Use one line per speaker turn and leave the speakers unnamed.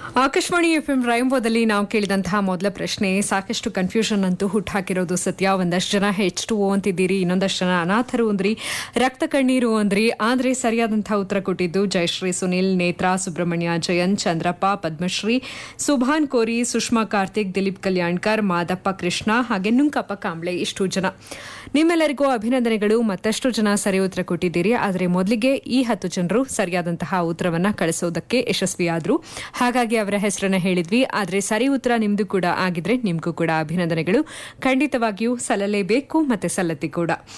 Akashvani F M ರೈಂಬೋದಲ್ಲಿ ನಾವು ಕೇಳಿದಂತಹ ಮೊದಲ ಪ್ರಶ್ನೆ ಸಾಕಷ್ಟು ಕನ್ಫ್ಯೂಷನ್ ಅಂತೂ ಹುಟ್ಟಾಕಿರೋದು ಸತ್ಯ ಒಂದಷ್ಟು ಜನ ಹೆಚ್ ಟು ಓ ಅಂತಿದ್ದೀರಿ ಇನ್ನೊಂದಷ್ಟು ಜನ ಅನಾಥರು ಅಂದ್ರಿ ರಕ್ತ ಕಣ್ಣೀರು ಅಂದ್ರಿ ಆದ್ರೆ ಸರಿಯಾದಂತಹ ಉತ್ತರ ಕೊಟ್ಟಿದ್ದು ಜಯಶ್ರೀ ಸುನಿಲ್ ನೇತ್ರಾ ಸುಬ್ರಹ್ಮಣ್ಯ ಜಯಂತ್ ಚಂದ್ರಪ್ಪ ಪದ್ಮಶ್ರೀ ಸುಭಾನ್ ಕೋರಿ ಸುಷ್ಮಾ ಕಾರ್ತಿಕ್ ದಿಲೀಪ್ ಕಲ್ಯಾಣ್ಕರ್ ಮಾದಪ್ಪ ಕೃಷ್ಣ ಹಾಗೆ ನುಂಕಪ್ಪ ಕಾಂಬ್ಳೆ ಇಷ್ಟು ಜನ ನಿಮ್ಮೆಲ್ಲರಿಗೂ ಅಭಿನಂದನೆಗಳು ಮತ್ತಷ್ಟು ಜನ ಸರಿ ಉತ್ತರ ಕೊಟ್ಟಿದ್ದೀರಿ ಆದರೆ ಮೊದಲಿಗೆ ಈ ಹತ್ತು ಜನರು ಸರಿಯಾದಂತಹ ಉತ್ತರವನ್ನ ಕಳಿಸೋದಕ್ಕೆ ಯಶಸ್ವಿಯಾದ್ರು ಹಾಗಾಗಿ ಅವರ ಹೆಸರನ್ನ ಹೇಳಿದ್ವಿ ಆದರೆ ಸರಿ ಉತ್ತರ ನಿಮ್ದು ಕೂಡ ಆಗಿದ್ರೆ ನಿಮ್ಗೂ ಕೂಡ ಅಭಿನಂದನೆಗಳು ಖಂಡಿತವಾಗಿಯೂ ಸಲ್ಲಲೇಬೇಕು ಮತ್ತೆ ಸಲ್ಲತಿ ಕೂಡ